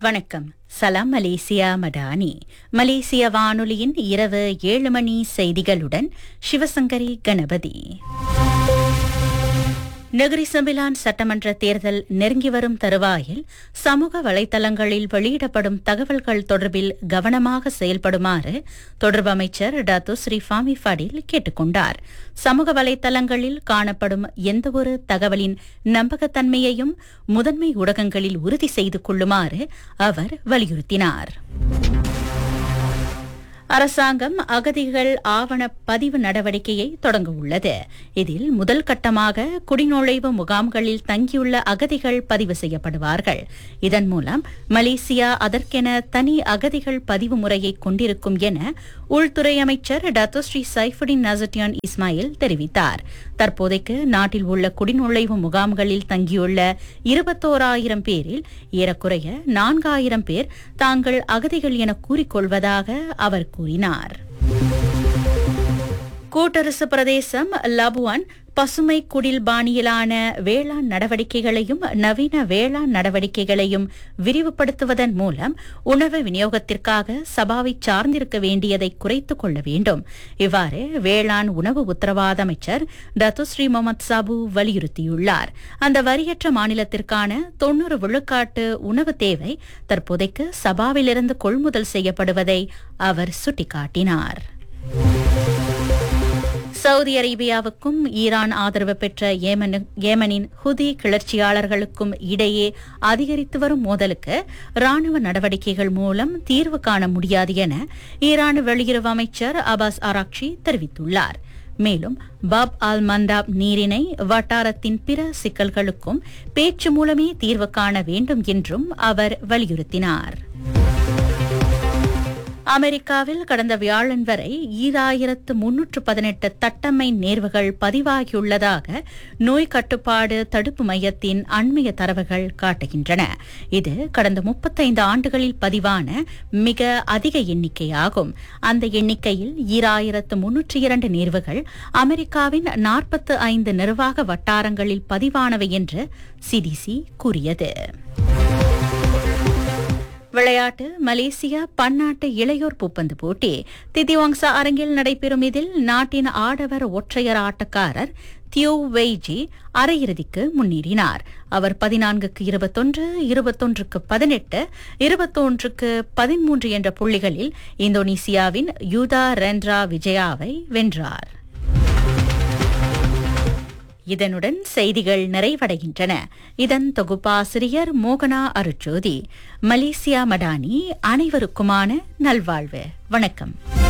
வணக்கம் சலாம் மலேசியா மடானி மலேசிய வானொலியின் இரவு ஏழு மணி செய்திகளுடன் சிவசங்கரி கணபதி நகரி சம்பிலான் சட்டமன்ற தேர்தல் நெருங்கி வரும் தருவாயில் சமூக வலைதளங்களில் வெளியிடப்படும் தகவல்கள் தொடர்பில் கவனமாக செயல்படுமாறு தொடர்பு அமைச்சர் டாத்து ஸ்ரீ ஃபாமி ஃபடில் கேட்டுக் கொண்டார் சமூக வலைதளங்களில் காணப்படும் எந்தவொரு தகவலின் நம்பகத்தன்மையையும் முதன்மை ஊடகங்களில் உறுதி செய்து கொள்ளுமாறு அவர் வலியுறுத்தினார் அரசாங்கம் அகதிகள் ஆவண பதிவு நடவடிக்கையை தொடங்க உள்ளது இதில் முதல் கட்டமாக குடிநுழைவு முகாம்களில் தங்கியுள்ள அகதிகள் பதிவு செய்யப்படுவார்கள் இதன் மூலம் மலேசியா அதற்கென தனி அகதிகள் பதிவு முறையை கொண்டிருக்கும் என உள்துறை அமைச்சர் Dato Sri Saifuddin Nasution Ismail தெரிவித்தார் தற்போதைக்கு நாட்டில் உள்ள குடிநுழைவு முகாம்களில் தங்கியுள்ள இருபத்தோராயிரம் பேரில் ஏறக்குறைய நான்காயிரம் பேர் தாங்கள் அகதிகள் என கூறிக்கொள்வதாக அவர் கூறினார் கூட்டரசு பிரதேசம் லபுவான் பசுமை குடில் பாணியிலான வேளாண் நடவடிக்கைகளையும் நவீன வேளாண் நடவடிக்கைகளையும் விரிவுபடுத்துவதன் மூலம் உணவு விநியோகத்திற்காக சபாவை சார்ந்திருக்க வேண்டியதை குறைத்துக் கொள்ள வேண்டும் இவ்வாறு வேளாண் உணவு உத்தரவாத அமைச்சர் டத்துஸ்ரீ முகமது சாபு வலியுறுத்தியுள்ளார் அந்த வரியற்ற மாநிலத்திற்கான தொன்னூறு விழுக்காட்டு உணவு தேவை தற்போதைக்கு சபாவிலிருந்து கொள்முதல் செய்யப்படுவதை அவர் சுட்டிக்காட்டினார் சவுதி அரேபியாவுக்கும் ஈரான் ஆதரவு பெற்ற ஏமனு- ஏமனின் ஹுதி கிளர்ச்சியாளர்களுக்கும் இடையே அதிகரித்து வரும் மோதலுக்கு ராணுவ நடவடிக்கைகள் மூலம் தீர்வு காண முடியாது என ஈரான் வெளியுறவு அமைச்சர் அபாஸ் ஆராக்ஷி தெரிவித்துள்ளார் மேலும் பாப் அல் மண்டாப் நீரிணை வட்டாரத்தின் பிற சிக்கல்களுக்கும் பேச்சு மூலமே தீர்வு காண வேண்டும் என்றும் அவர் வலியுறுத்தினார் அமெரிக்காவில் கடந்த வியாழன் வரை ஈராயிரத்து முன்னூற்று பதினெட்டு தட்டம்மை நேர்வுகள் பதிவாகியுள்ளதாக நோய் கட்டுப்பாடு தடுப்பு மையத்தின் அண்மைய தரவுகள் காட்டுகின்றன இது கடந்த முப்பத்தைந்து ஆண்டுகளில் பதிவான மிக அதிக எண்ணிக்கையாகும் அந்த எண்ணிக்கையில் ஈராயிரத்து முன்னூற்றி இரண்டு நேர்வுகள் அமெரிக்காவின் நாற்பத்து ஐந்து நிர்வாக வட்டாரங்களில் பதிவானவை என்று சிடிசி கூறியது விளையாட்டு மலேசியா பன்னாட்டு இளையோர் பூப்பந்து போட்டி திதிவாங்சா அரங்கில் நடைபெறும் இதில் நாட்டின் ஆடவர் ஒற்றையர் ஆட்டக்காரர் தியோ வெய்ஜி அரையிறுதிக்கு முன்னேறினார் அவர் பதினான்குக்கு இருபத்தொன்று இருபத்தொன்றுக்கு பதினெட்டு இருபத்தொன்றுக்கு பதிமூன்று என்ற புள்ளிகளில் இந்தோனேசியாவின் யூதா ரெண்ட்ரா விஜயாவை வென்றார் இதனுடன் செய்திகள் நிறைவடைகின்றன இதன் தொகுப்பாசிரியர் மோகனா அருட்ஜோதி மலேசியா மடானி அனைவருக்குமான நல்வாழ்வு வணக்கம்